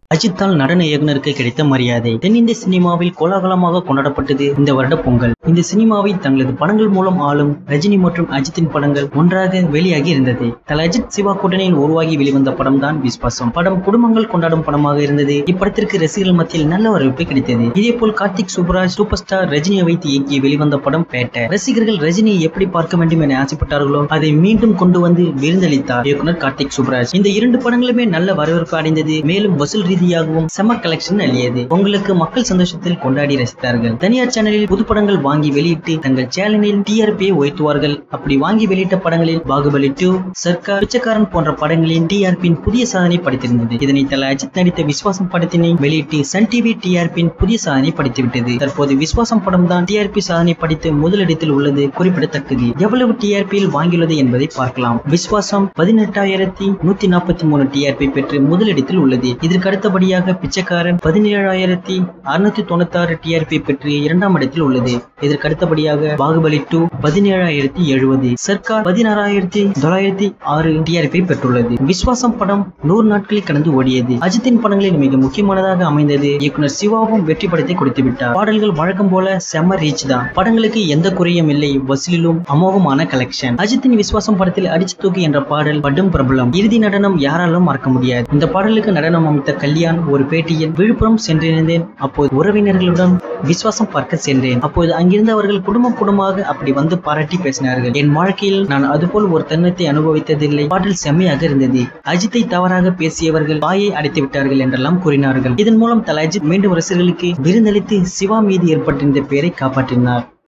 அஜித்தால் நடன இயக்குனருக்கு கிடைத்த மரியாதை தென்னிந்திய சினிமாவில் கோலாகலமாக கொண்டாடப்பட்டது இந்த வருட பொங்கல் இந்த சினிமாவை தங்களது படங்கள் மூலம் ஆளும் ரஜினி மற்றும் அஜித்தின் படங்கள் ஒன்றாக வெளியாகி இருந்தது தல அஜித் சிவா கூட்டணியில் உருவாகி வெளிவந்த படம் தான் விஸ்வாசம் படம் குடும்பங்கள் கொண்டாடும் படமாக இருந்தது இப்படத்திற்கு ரசிகர்கள் மத்தியில் நல்ல வரவேற்பு கிடைத்தது இதேபோல் கார்த்திக் சுப்ராஜ் சூப்பர் ஸ்டார் ரஜினியை வைத்து இயக்கி வெளிவந்த படம் பேட்டை ரசிகர்கள் ரஜினியை எப்படி பார்க்க வேண்டும் என ஆசைப்பட்டார்களோ அதை மீண்டும் கொண்டு வந்து விருந்தளித்தார் இயக்குனர் கார்த்திக் சுப்ராஜ் இந்த இரண்டு படங்களுமே நல்ல வரவேற்பு அடைந்தது மேலும் வசூல் ரீதியாகவும் செம கலெக்ஷன் அள்ளியது உங்களுக்கு மக்கள் சந்தோஷத்தில் கொண்டாடி ரசித்தார்கள் தனியார் சேனலில் புது படங்கள் வாங்கி வெளியிட்டு தங்கள் சேனலில் டிஆர்பியை உயர்த்துவார்கள் அப்படி வாங்கி வெளியிட்ட படங்களில் பாகுபலி டூ சர்க்கார் பிச்சைக்காரன் போன்ற படங்களின் டிஆர்பியின் புதிய சாதனை படைத்திருந்தது இதனை தல அஜித் நடித்த விஸ்வாசம் படத்தினை வெளியிட்டு சன் டிவி டிஆர்பியின் புதிய சாதனை படைத்துவிட்டது தற்போது விஸ்வாசம் படம் தான் டிஆர்பி சாதனை படித்து முதலிடத்தில் உள்ளது குறிப்பிடத்தக்கது எவ்வளவு டிஆர்பியில் வாங்கியுள்ளது என்பதை பார்க்கலாம் விஸ்வாசம் பதினெட்டாயிரத்தி நூத்தி நாற்பத்தி மூணு டிஆர்பி பெற்று முதலிடத்தில் உள்ளது இதற்கு அடுத்தபடியாக பிச்சைக்காரன் பதினேழாயிரத்தி அறுநூத்தி தொண்ணூத்தி ஆறு டிஆர்பி பெற்று இரண்டாம் இடத்தில் உள்ளது இதற்கு அடுத்தபடியாக பாகுபலி டூ பதினேழாயிரத்தி எழுபது சர்க்கார் பதினாறாயிரத்தி தொள்ளாயிரத்தி ஆறு டிஆர்பி பெற்றுள்ளது விஸ்வாசம் படம் நூறு நாட்களை கடந்து ஓடியது அஜித்தின் படங்களில் மிக முக்கியமானதாக அமைந்தது இயக்குனர் சிவாவும் வெற்றி படத்தை கொடுத்து விட்டார் பாடல்கள் வழக்கம் போல செம்ம ரீச் தான் படங்களுக்கு எந்த குறையும் இல்லை வசூலிலும் அமோகமான கலெக்ஷன் அஜித்தின் விஸ்வாசம் படத்தில் அடிச்சு தூக்கி என்ற பாடல் படும் பிரபலம் இறுதி நடனம் யாராலும் மறக்க முடியாது இந்த பாடலுக்கு நடனம் அமைத்த கல்யாண் ஒரு பேட்டியில் விழுப்புரம் சென்றிருந்தேன் அப்போது உறவினர்களுடன் விஸ்வாசம் பார்க்க சென்றேன் அப்போது அங்கிருந்து அவர்கள் குடும்ப குடும்பமாக அப்படி வந்து பாராட்டி பேசினார்கள் என் வாழ்க்கையில் நான் அதுபோல் ஒரு தருணத்தை அனுபவித்ததில்லை பாடல் செம்மையாக இருந்தது அஜித்தை தவறாக பேசியவர்கள் வாயை அடைத்து விட்டார்கள் என்றெல்லாம் கூறினார்கள் இதன் மூலம் தல அஜித் மீண்டும் ரசிகர்களுக்கு விருந்தளித்து சிவா மீது ஏற்பட்டிருந்த பெயரை காப்பாற்றினார்